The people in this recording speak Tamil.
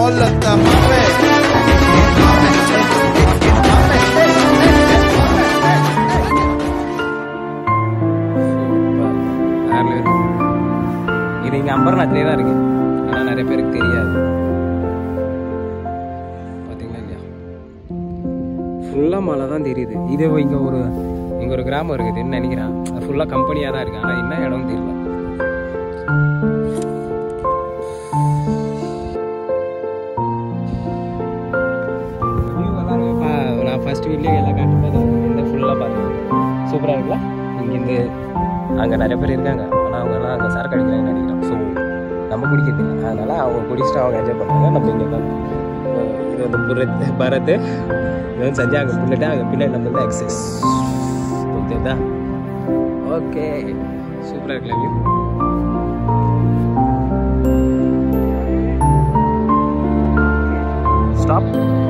molata, mame. வேற level. இது இங்கே அம்பர்நாத்லேயே தான் இருக்கு ஆனால் நிறைய பேருக்கு தெரியாது பார்த்தீங்களா இல்லையா ஃபுல்லாக மழை தான் தெரியுது இது இங்கே ஒரு இங்கே ஒரு கிராமம் இருக்குதுன்னு நினைக்கிறேன் அது ஃபுல்லாக கம்பெனியாக தான் இருக்குது ஆனால் என்ன இடம்னு தெரியல View எல்லாம் இருக்கு. பா- நான் ஃபர்ஸ்ட் வீட்லேயே எல்லாம் காட்டும்போது இந்த ஃபுல்லாக பாருங்க சூப்பராக இருக்குல்ல இங்கேருந்து அங்கே நிறைய பேர் இருக்காங்க ஆனால் அவங்க எல்லாம் அங்கே சரக்கு அடிக்கிறாங்கன்னு நினைக்கிறேன் ஸோ நம்ம குடிக்கிறது இல்லை அதனால அவங்க குடிச்சிட்டு அவங்க என்ஜாய் பண்ணுறாங்க நம்ம இங்கே தான் இது வந்து புரத் பரத் இது வந்து சஞ்சய் அங்கே புள்ளிட்டு அங்கே பின்னாடி நம்ம வந்து எக்ஸஸ் ஓகேதா ஓகே சூப்பராக இருக்குல்ல வியூ ஸ்டாப்